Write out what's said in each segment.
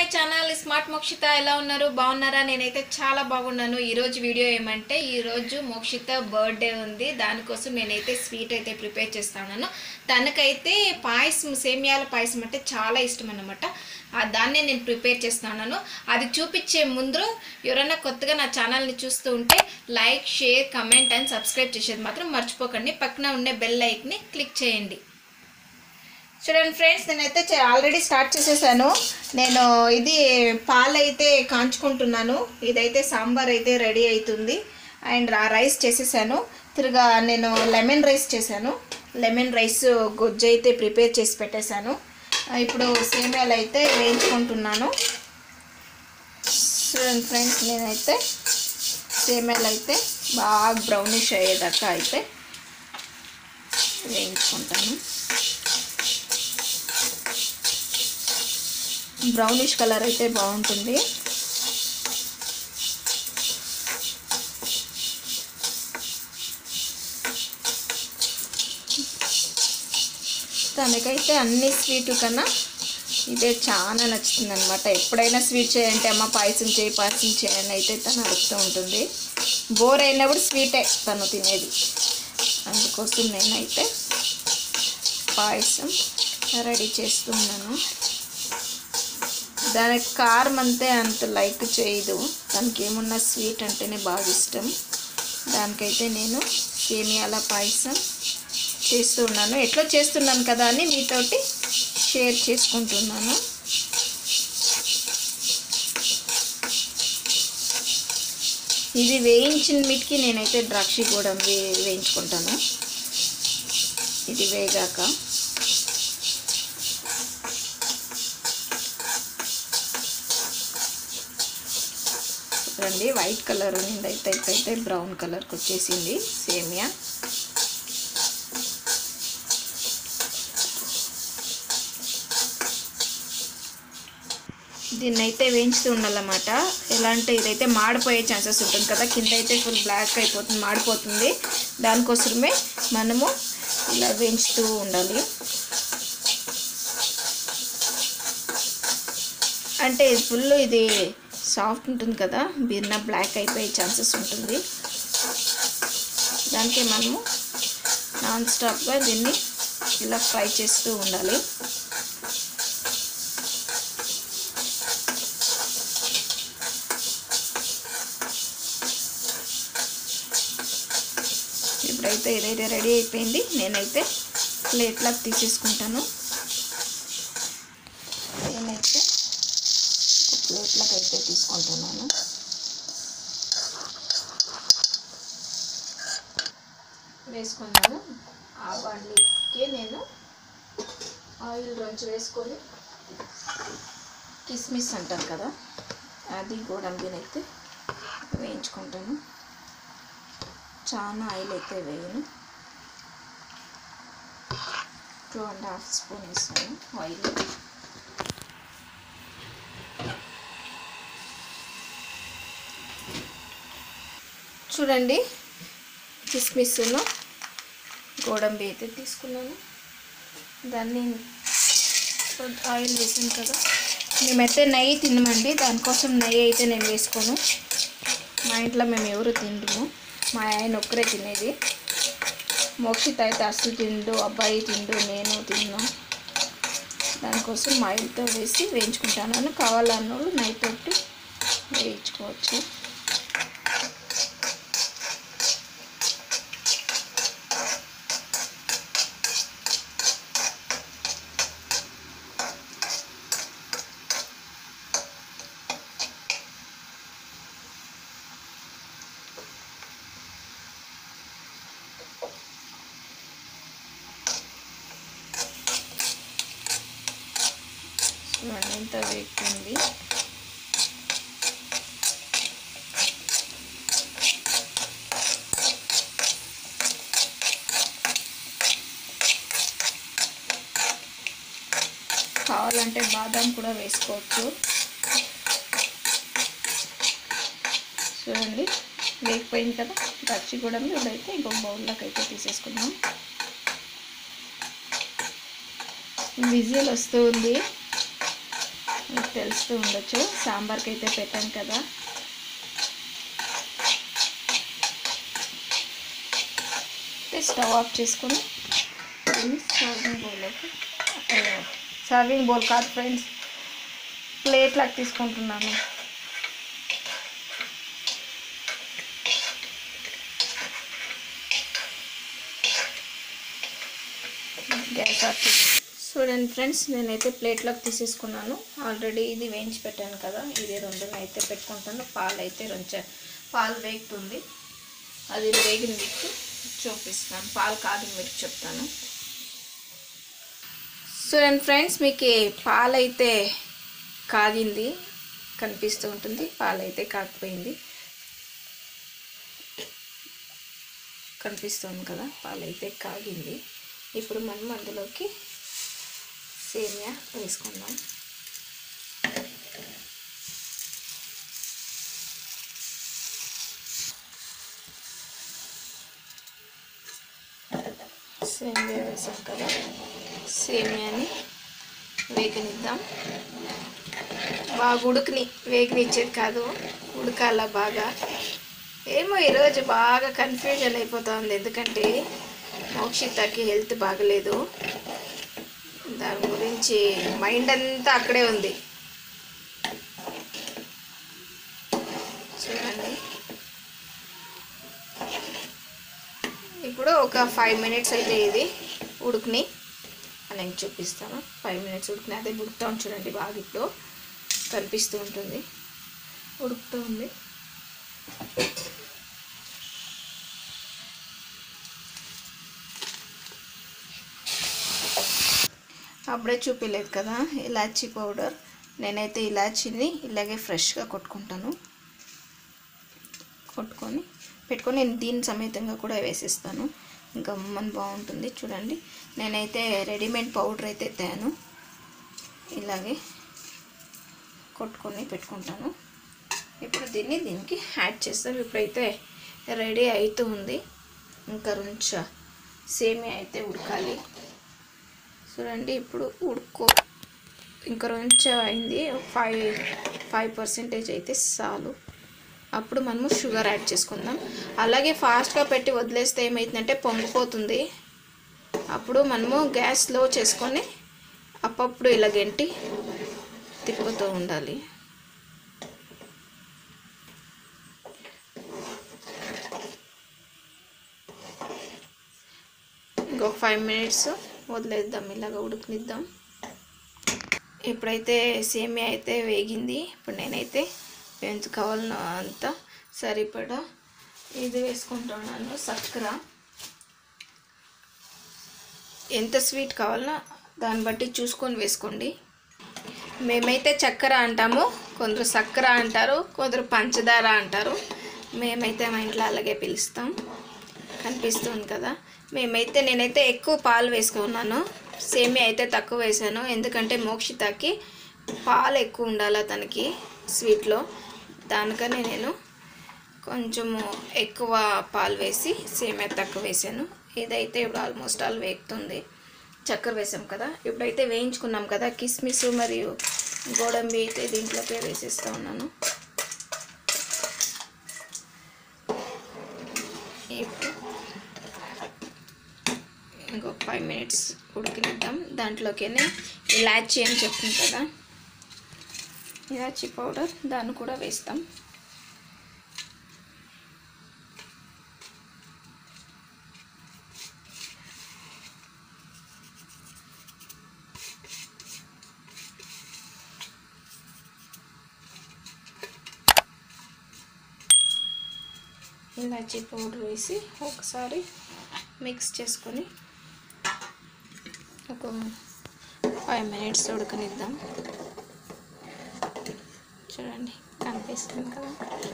channel smart Mokshita ఎలా ఉన్నారు బాగున్నారా నేనైతే చాలా బాగున్నాను ఈరోజు వీడియో ఏమంటే ఈరోజు మోక్షిత బర్త్డే ఉంది దానికోసం నేనైతే స్వీట్ అయితే ప్రిపేర్ చేస్తున్నాను తనకైతే పాయసం సేమియాల పాయసం అంటే చాలా ఇష్టం అన్నమాట ఆ దాన్నే నేను ప్రిపేర్ చేస్తున్నాను అది చూపించే ముందు ఎవరైనా కొత్తగా నా ఛానల్ని చూస్తూ ఉంటే like share comment and subscribe చేసేది మాత్రం మర్చిపోకండి పక్కన ఉండే బెల్ లైక్ని క్లిక్ చేయండి చూడండి ఫ్రెండ్స్ నేనైతే చే- ఆల్రెడీ స్టార్ట్ చేసేసాను నేను ఇది పాలు అయితే కాంచుకుంటున్నాను ఇదైతే సాంబార్ అయితే రెడీ అవుతుంది అండ్ ఆ రైస్ చేసేసాను తిరగా నేను లెమన్ రైస్ చేశాను లెమన్ రైస్ గొజ్జు అయితే ప్రిపేర్ చేసి పెట్టేశాను ఆ, ఇప్పుడు సేమియాలు అయితే వేయించుకుంటున్నాను చూడండి ఫ్రెండ్స్ నేనైతే సేమియాలు అయితే బాగా బ్రౌనిష్ అయ్యేదాకా అయితే వేయించుకుంటాను బ్రౌనిష్ కలర్ అయితే బాగుంటుంది తనకైతే అన్ని స్వీట్ కన్నా ఇదే చాలా నచ్చుతుంది అనమాట ఎప్పుడైనా స్వీట్ చేయంటే అమ్మ పాయసం చేయి పాయసం చేయని అయితే తను అడుగుతూ ఉంటుంది బోర్ అయినప్పుడు స్వీటే తను తినేది అందుకోసం నేనైతే పాయసం రెడీ చేస్తున్నాను దానికి కారం అంతే అంత లైక్ చేయదు దానికి ఏమున్నా స్వీట్ అంటేనే బాగా ఇష్టం దానికైతే నేను సేమియాల పాయసం చేస్తూ ఉన్నాను ఎట్లా చేస్తున్నాను కదా అని మీతోటి షేర్ చేసుకుంటున్నాను ఇది వేయించిన మీటికి నేనైతే ద్రాక్ష కూడా వే వేయించుకుంటాను ఇది వేగాక చూడండి వైట్ కలర్ ఉంది అయితే ఇప్పుడైతే బ్రౌన్ కలర్కి వచ్చేసింది సేమియా దీన్ని అయితే వేయించుతూ ఉండాలన్నమాట ఎలా అంటే ఇదైతే మాడిపోయే ఛాన్సెస్ ఉంటుంది కదా కింద అయితే ఫుల్ బ్లాక్ అయిపోతుంది మాడిపోతుంది దానికోసమే మనము ఇలా వేయించుతూ ఉండాలి అంటే ఫుల్ ఇది సాఫ్ట్ ఉంటుంది కదా బిర్న బ్లాక్ అయిపోయే ఛాన్సెస్ ఉంటుంది దానికి మనము నాన్ స్టాప్గా దీన్ని ఇలా ఫ్రై చేస్తూ ఉండాలి ఇప్పుడైతే ఇదైతే రెడీ అయిపోయింది నేనైతే ప్లేట్లోకి తీసేసుకుంటాను నేనైతే ప్లేట్లోకి అయితే తీసుకుంటున్నాను వేసుకున్నాను ఆ బండికి నేను ఆయిల్ రంచు వేసుకొని కిస్మిస్ అంటారు కదా అది గోడంబినైతే వేయించుకుంటాను చాలా ఆయిల్ అయితే వేయను టూ అండ్ హాఫ్ స్పూన్ వేస్తాను ఆయిల్ చూడండి కిస్మిస్ను గోడంబి అయితే తీసుకున్నాను దాన్ని ఆయిల్ వేసాను కదా మేమైతే నెయ్యి తినమండి దానికోసం నెయ్యి అయితే నేను వేసుకోను మా ఇంట్లో మేము ఎవరు తింటాము మా ఆయన ఒక్కరే తినేది మోక్షిత అయితే అస్సలు తిండు అబ్బాయి తిండు నేను తిన్నాం దానికోసం మా ఇంట్లో వేసి వేయించుకుంటాను కావాలన్న వాళ్ళు నైట్ తోటి వేయించుకోవచ్చు చూడండి ఎంత వేగుతుంది కావాలంటే బాదం కూడా వేసుకోవచ్చు చూడండి వేగిపోయింది కదా దచ్చి కూడా ఇప్పుడైతే ఇంకొక బౌల్లోకి అయితే తీసేసుకుందాం విజిల్ వస్తూ ఉంది తెలుస్తూ ఉండొచ్చు సాంబార్కి అయితే పెట్టాను కదా స్టవ్ ఆఫ్ చేసుకొని దీన్ని సర్వింగ్ బౌల్లోకి సర్వింగ్ బౌల్ కాదు ఫ్రెండ్స్ ప్లేట్ లాగా తీసుకుంటున్నాను గ్యాస్ ఆఫ్ చేసి చూడండి ఫ్రెండ్స్ నేనైతే ప్లేట్లోకి తీసేసుకున్నాను ఆల్రెడీ ఇది వేయించి పెట్టాను కదా ఇది రెండు అయితే పెట్టుకుంటాను పాలు అయితే రొంచ పాలు వేగుతుంది అది వేగిన మీకు చూపిస్తాను పాలు కాగిన మీకు చెప్తాను చూడండి ఫ్రెండ్స్ మీకు పాలు అయితే కాగింది కనిపిస్తూ ఉంటుంది పాలు అయితే కాకపోయింది కనిపిస్తుంది కదా పాలు అయితే కాగింది ఇప్పుడు మనం అందులోకి సేమియా వేసుకుందాం సేమియా వేసాం కదా సేమియాని వేగనిద్దాం బాగా ఉడుకుని వేగనిచ్చేది కాదు ఉడకాల బాగా ఏమో ఈరోజు బాగా కన్ఫ్యూజన్ అయిపోతుంది ఎందుకంటే మోక్షితకి హెల్త్ బాగలేదు దాని గురించి మైండ్ అంతా అక్కడే ఉంది చూడండి ఇప్పుడు ఒక ఫైవ్ మినిట్స్ అయితే ఇది ఉడుకుని నేను చూపిస్తాను ఫైవ్ మినిట్స్ ఉడికిన అదే ఉడుకుతాం చూడండి బాగా ఇప్పుడు కనిపిస్తూ ఉంటుంది ఉడుకుతూ ఉంది అప్పుడే చూపించలేదు కదా ఇలాచీ పౌడర్ నేనైతే ఇలాచీని ఇలాగే ఫ్రెష్గా కొట్టుకుంటాను కొట్టుకొని పెట్టుకొని నేను దీని సమేతంగా కూడా వేసేస్తాను గమ్మని బాగుంటుంది చూడండి నేనైతే రెడీమేడ్ పౌడర్ అయితే తేను ఇలాగే కొట్టుకొని పెట్టుకుంటాను ఇప్పుడు దీన్ని దీనికి యాడ్ చేస్తాం ఇప్పుడైతే రెడీ అవుతూ ఉంది ఇంకా రుంచ సేమియా అయితే ఉడకాలి చూడండి ఇప్పుడు ఉడుకో ఇంకా కొంచెం అయింది ఫైవ్ ఫైవ్ పర్సెంటేజ్ అయితే చాలు అప్పుడు మనము షుగర్ యాడ్ చేసుకుందాం అలాగే ఫాస్ట్గా పెట్టి వదిలేస్తే ఏమవుతుందంటే పొంగిపోతుంది అప్పుడు మనము గ్యాస్ లో చేసుకొని అప్పుడప్పుడు ఇలా గంటి తిప్పుతూ ఉండాలి ఇంకొక ఫైవ్ మినిట్స్ వదిలేద్దాం ఇలాగ ఉడకనిద్దాం ఇప్పుడైతే సేమియా అయితే వేగింది ఇప్పుడు నేనైతే ఎంత కావాలనో అంత సరిపడా ఇది వేసుకుంటున్నాను చక్కెర ఎంత స్వీట్ కావాలనో దాన్ని బట్టి చూసుకొని వేసుకోండి మేమైతే చక్కెర అంటాము కొందరు చక్కెర అంటారు కొందరు పంచదార అంటారు మేమైతే మా ఇంట్లో అలాగే పిలుస్తాం కనిపిస్తుంది కదా మేమైతే నేనైతే ఎక్కువ పాలు వేసుకున్నాను సేమియా అయితే తక్కువ వేసాను ఎందుకంటే మోక్షితకి పాలు ఎక్కువ ఉండాలి తనకి స్వీట్లో దానికనే నేను కొంచెము ఎక్కువ పాలు వేసి సేమియా తక్కువ వేసాను ఇదైతే ఇప్పుడు ఆల్మోస్ట్ ఆల్ వేగుతుంది చక్కెర వేసాం కదా ఇప్పుడైతే వేయించుకున్నాం కదా కిస్మిస్ మరియు గోడంబి అయితే దీంట్లోకి వేసేస్తూ ఉన్నాను ఇప్పుడు ఇంకొక ఫైవ్ మినిట్స్ ఉడికినిద్దాం దాంట్లోకేనే ఇలాచీ అని చెప్తుంది కదా ఇలాచీ పౌడర్ దాన్ని కూడా వేస్తాం ఇలాచీ పౌడర్ వేసి ఒకసారి మిక్స్ చేసుకొని ఒక ఫైవ్ మినిట్స్ ఉడకనిద్దాం చూడండి కనిపిస్తుంది కదా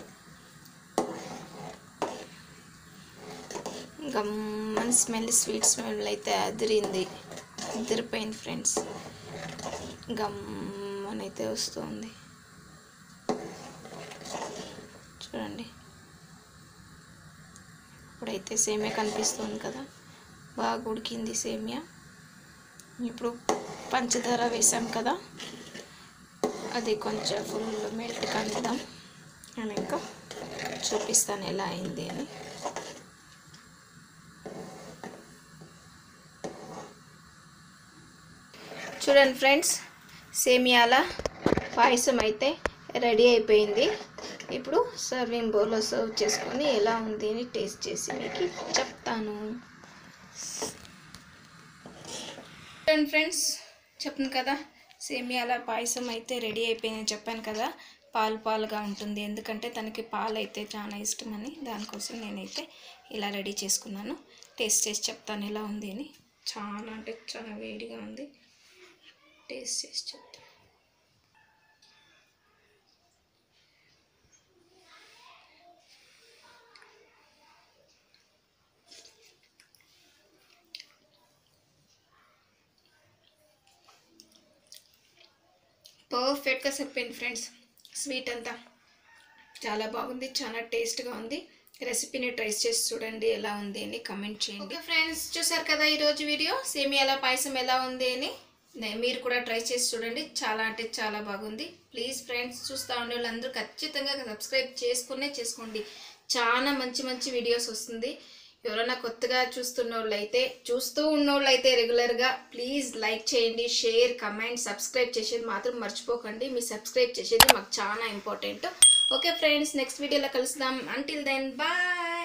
గమ్మని స్మెల్ స్వీట్ స్మెల్ అయితే అదిరింది అదిరిపోయింది ఫ్రెండ్స్ గమ్మనైతే వస్తుంది చూడండి ఇప్పుడైతే సేమియా కనిపిస్తుంది కదా బాగా ఉడికింది సేమియా ఇప్పుడు పంచదార వేసాం కదా అది కొంచెం ఫుల్ మెల్ట్ కందాం నేను ఇంకా చూపిస్తాను ఎలా అయింది అని చూడండి ఫ్రెండ్స్ సేమియాల పాయసం అయితే రెడీ అయిపోయింది ఇప్పుడు సర్వింగ్ బౌల్లో సర్వ్ చేసుకొని ఎలా ఉంది అని టేస్ట్ చేసి మీకు చెప్తాను చూడండి ఫ్రెండ్స్ చెప్పను కదా సేమియాల పాయసం అయితే రెడీ అయిపోయిందని చెప్పాను కదా పాలు పాలుగా ఉంటుంది ఎందుకంటే తనకి పాలు అయితే చాలా ఇష్టమని దానికోసం నేనైతే ఇలా రెడీ చేసుకున్నాను టేస్ట్ చేసి చెప్తాను ఎలా ఉంది అని చాలా అంటే చాలా వేడిగా ఉంది టేస్ట్ చేసి చెప్తాను పర్ఫెక్ట్గా చెప్పింది ఫ్రెండ్స్ స్వీట్ అంతా చాలా బాగుంది చాలా టేస్ట్గా ఉంది రెసిపీని ట్రై చేసి చూడండి ఎలా ఉంది అని కమెంట్ చేయండి ఓకే ఫ్రెండ్స్ చూసారు కదా ఈరోజు వీడియో సేమియాల పాయసం ఎలా ఉంది అని నే- మీరు కూడా ట్రై చేసి చూడండి చాలా అంటే చాలా బాగుంది ప్లీజ్ ఫ్రెండ్స్ చూస్తూ ఉండే వాళ్ళందరూ ఖచ్చితంగా సబ్స్క్రైబ్ చేసుకునే చేసుకోండి చాలా మంచి మంచి వీడియోస్ వస్తుంది ఎవరైనా కొత్తగా చూస్తున్న వాళ్ళైతే చూస్తూ ఉన్నోళ్ళైతే రెగ్యులర్గా ప్లీజ్ లైక్ చేయండి షేర్ కమెంట్ సబ్స్క్రైబ్ చేసేది మాత్రం మర్చిపోకండి మీ సబ్స్క్రైబ్ చేసేది మాకు చాలా ఇంపార్టెంట్ ఓకే ఫ్రెండ్స్ నెక్స్ట్ వీడియోలో కలుద్దాం అంటిల్ దెన్ బాయ్